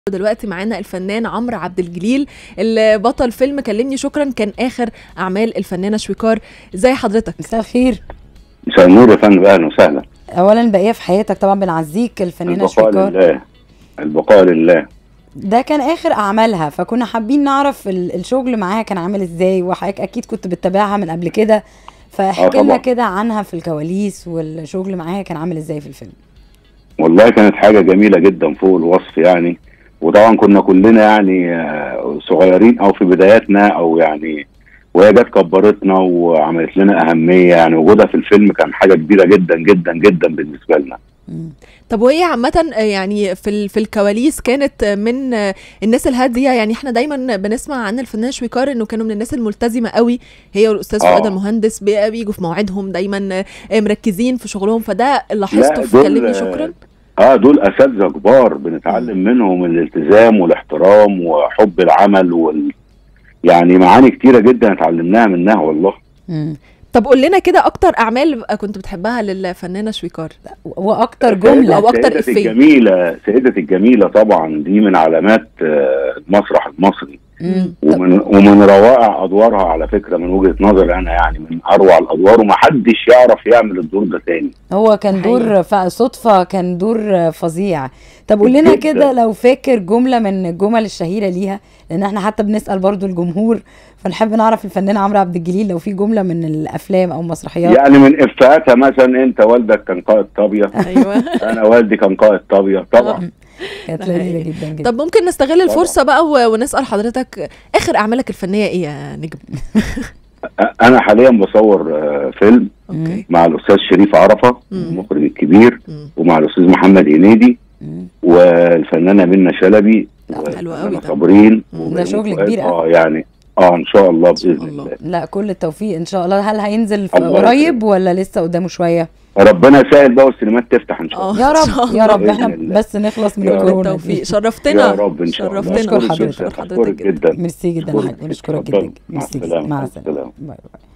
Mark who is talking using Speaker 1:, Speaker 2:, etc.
Speaker 1: دلوقتي معانا الفنان عمرو عبد الجليل اللي بطل فيلم كلمني شكرا كان اخر اعمال الفنانه شويكار ازي حضرتك
Speaker 2: مساء الخير
Speaker 3: مساء النور يا فندم اهلا وسهلا
Speaker 2: اولا بقيه في حياتك طبعا بنعزيك الفنانه
Speaker 3: البقاء
Speaker 2: شويكار
Speaker 3: لله البقاء لله
Speaker 2: ده كان اخر اعمالها فكنا حابين نعرف ال- الشغل معاها كان عامل ازاي وحضرتك اكيد كنت بتتابعها من قبل كده فاحكي لنا
Speaker 3: طبعا.
Speaker 2: كده عنها في الكواليس والشغل معاها كان عامل ازاي في الفيلم
Speaker 3: والله كانت حاجه جميله جدا فوق الوصف يعني وطبعا كنا كلنا يعني آه، صغيرين او في بداياتنا او يعني وهي جت كبرتنا وعملت لنا اهميه يعني وجودها في الفيلم كان حاجه كبيره جدا جدا جدا بالنسبه لنا
Speaker 2: مم.
Speaker 1: طب وهي عامة يعني في ال- في الكواليس كانت من الناس الهادية يعني احنا دايما بنسمع عن الفنانة شويكار انه كانوا من الناس الملتزمة قوي هي والاستاذ
Speaker 3: آه.
Speaker 1: فؤاد المهندس بي- بيجوا في موعدهم دايما مركزين في شغلهم فده لاحظته
Speaker 3: لا،
Speaker 1: في
Speaker 3: دول-
Speaker 1: كلمني شكرا
Speaker 3: اه دول اساتذه كبار بنتعلم منهم الالتزام والاحترام وحب العمل وال يعني معاني كتيره جدا اتعلمناها منها والله
Speaker 2: مم.
Speaker 1: طب قول لنا كده اكتر اعمال كنت بتحبها للفنانة شويكار
Speaker 2: واكتر جمله
Speaker 1: أو أكتر
Speaker 3: سيدة
Speaker 1: إفيه.
Speaker 3: الجميلة سيدة الجميلة طبعا دي من علامات آه، المسرح المصري
Speaker 2: مم.
Speaker 3: ومن ومن روائع ادوارها على فكره من وجهه نظري انا يعني من اروع الادوار ومحدش يعرف يعمل الدور ده تاني
Speaker 2: هو كان
Speaker 1: حقيقي.
Speaker 2: دور ف- صدفة كان دور فظيع طب قول لنا
Speaker 3: جداً.
Speaker 2: كده لو فاكر جملة من الجمل الشهيرة ليها لأن احنا حتى بنسأل برضو الجمهور فنحب نعرف الفنان عمرو عبد الجليل لو في جملة من الأفلام أو مسرحيات
Speaker 3: يعني من افهاتها مثلا انت والدك كان قائد طابيه
Speaker 1: ايوه
Speaker 3: انا والدي كان قائد طابيه طبعا
Speaker 2: كانت
Speaker 1: ده
Speaker 2: لذيذة
Speaker 1: حقيقي.
Speaker 2: جدا جدا
Speaker 1: طب ممكن نستغل الفرصة بقى و- ونسأل حضرتك اخر اعمالك الفنية ايه يا نجم
Speaker 3: انا حاليا بصور آه، فيلم
Speaker 1: اوكي
Speaker 3: مع الاستاذ شريف عرفه
Speaker 1: مم.
Speaker 3: المخرج الكبير
Speaker 1: مم.
Speaker 3: ومع الاستاذ محمد هنيدي
Speaker 2: مم.
Speaker 3: والفنانه منى شلبي
Speaker 1: لا، حلو قوي
Speaker 3: والفنانة
Speaker 1: ده.
Speaker 3: صابرين
Speaker 1: مم.
Speaker 2: ده
Speaker 3: وبيومي
Speaker 2: شغل
Speaker 3: فؤاد.
Speaker 2: كبير
Speaker 3: اه يعني اه ان شاء الله
Speaker 1: شاء
Speaker 3: باذن
Speaker 1: الله.
Speaker 3: الله
Speaker 2: لا كل التوفيق إن شاء الله هل هينزل في
Speaker 3: الله
Speaker 2: قريب
Speaker 3: يكرمك.
Speaker 2: ولا لسه قدامه شوية
Speaker 3: ربنا يسهل بقى والسينمات تفتح ان شاء الله
Speaker 1: اه
Speaker 2: يا
Speaker 1: إن شاء
Speaker 2: رب يا
Speaker 1: الله.
Speaker 2: رب احنا
Speaker 3: بإذن الله.
Speaker 2: بس نخلص من
Speaker 3: يا رب.
Speaker 2: الكورونا
Speaker 1: بالتوفيق
Speaker 2: دي.
Speaker 1: شرفتنا
Speaker 3: يا رب ان شاء الله
Speaker 1: شرفتنا
Speaker 2: نشكر
Speaker 3: نشكرك
Speaker 2: حضرتك.
Speaker 3: جداً.
Speaker 1: نشكر
Speaker 3: نشكرك
Speaker 1: حضرتك جدا
Speaker 3: جدا
Speaker 2: ميرسي جدا يا حاج
Speaker 3: أشكرك.
Speaker 2: ونشكرك
Speaker 3: اتفضل.
Speaker 2: جدا
Speaker 3: مع
Speaker 2: ميرسي جدا
Speaker 3: السلامة.
Speaker 2: مع
Speaker 3: مع
Speaker 2: السلامة
Speaker 3: السلامة.
Speaker 2: باي باي